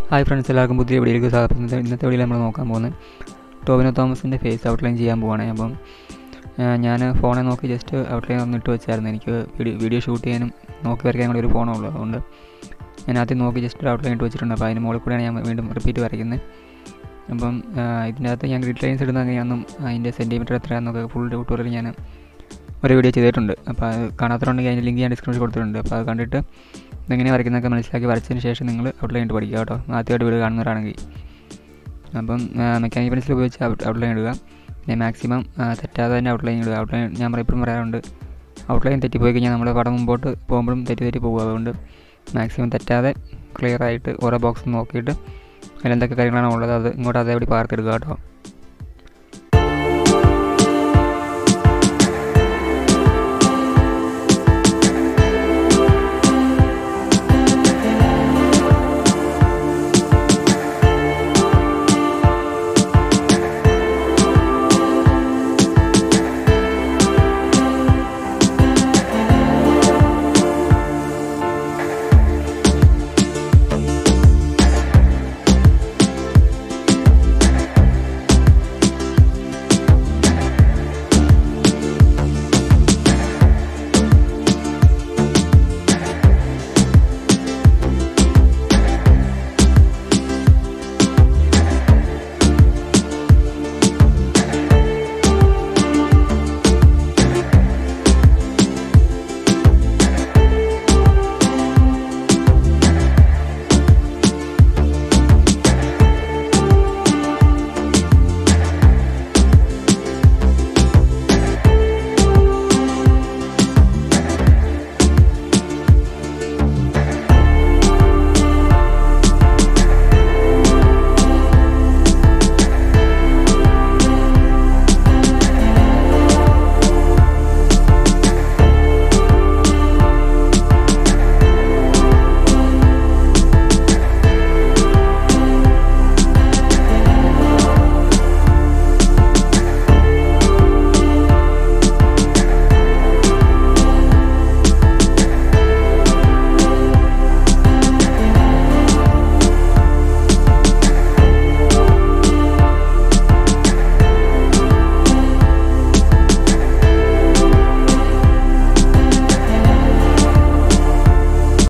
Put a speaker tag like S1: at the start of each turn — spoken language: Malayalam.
S1: ഹായ് ഫ്രണ്ട്സ് എല്ലാവർക്കും പുതിയ വീഡിയോയിലേക്ക് സ്വാഗതം ഇന്നത്തെ ഇന്നത്തെ വീഡിയോയിൽ നമ്മൾ നോക്കാൻ പോകുന്നത് ടോവിനോ തോമസിൻ്റെ ഫേസ് ഔട്ട്ലൈൻ ചെയ്യാൻ പോവാണ് അപ്പം ഞാൻ ഫോണിൽ നോക്കി ജസ്റ്റ് ഔട്ട്ലൈൻ ഒന്ന് ഇട്ട് വെച്ചായിരുന്നു എനിക്ക് വീഡിയോ വീഡിയോ ഷൂട്ട് ചെയ്യാനും നോക്കി വരയ്ക്കാൻ കൂടി ഒരു ഫോണുള്ളൂ അതുകൊണ്ട് ഞാൻ ആദ്യം നോക്കി ജസ്റ്റ് ഒരു ഔട്ട്ലൈൻ ഇട്ട് വെച്ചിട്ടുണ്ട് അപ്പോൾ അതിന് മുകളിൽ കൂടെയാണ് ഞാൻ വീണ്ടും റിപ്പീറ്റ് വരയ്ക്കുന്നത് അപ്പം ഇതിൻ്റെ അകത്ത് ഞാൻ ഗ്രിഡ് ലൈൻസ് ഇടുന്ന എങ്ങനെയാണെന്നും അതിൻ്റെ സെൻറ്റിമീറ്റർ എത്രയാണെന്നൊക്കെ ഫുൾ ട്യൂട്ടോറിയൽ ഞാൻ ഒരു വീഡിയോ ചെയ്തിട്ടുണ്ട് അപ്പോൾ അത് കാണാത്തതുണ്ടെങ്കിൽ അതിൻ്റെ ലിങ്ക് ഞാൻ ഡിസ്ക്രിപ്ഷനിൽ കൊടുത്തിട്ടുണ്ട് അപ്പോൾ അത് കണ്ടിട്ട് ഇതെങ്ങനെ വരയ്ക്കുന്നതൊക്കെ മനസ്സിലാക്കി വരച്ചതിന് ശേഷം നിങ്ങൾ ഔട്ട്ലൈൻ ഇട്ട് പഠിക്കുക കേട്ടോ ആദ്യമായിട്ട് വീഡിയോ കാണുന്നവരാണെങ്കിൽ അപ്പം മെക്കാനിക് പെൻസിൽ ഉപയോഗിച്ച് ഔട്ട്ലൈൻ ഇടുക പിന്നെ മാക്സിമം തെറ്റാതെ തന്നെ ഔട്ട്ലൈൻ ഇടുക ഔട്ട്ലൈൻ ഞാൻ എപ്പോഴും പറയാറുണ്ട് ഔട്ട്ലൈൻ തെറ്റിപ്പോയി കഴിഞ്ഞാൽ നമ്മൾ പടം മുമ്പോട്ട് പോകുമ്പോഴും തെറ്റി തെറ്റി പോകും അതുകൊണ്ട് മാക്സിമം തെറ്റാതെ ക്ലിയർ ആയിട്ട് ഓരോ ബോക്സ് നോക്കിയിട്ട് അതിലെന്തൊക്കെ കാര്യങ്ങളാണ് ഉള്ളത് അത് ഇങ്ങോട്ട് അതേപടി പാർത്തെടുക്കുക കേട്ടോ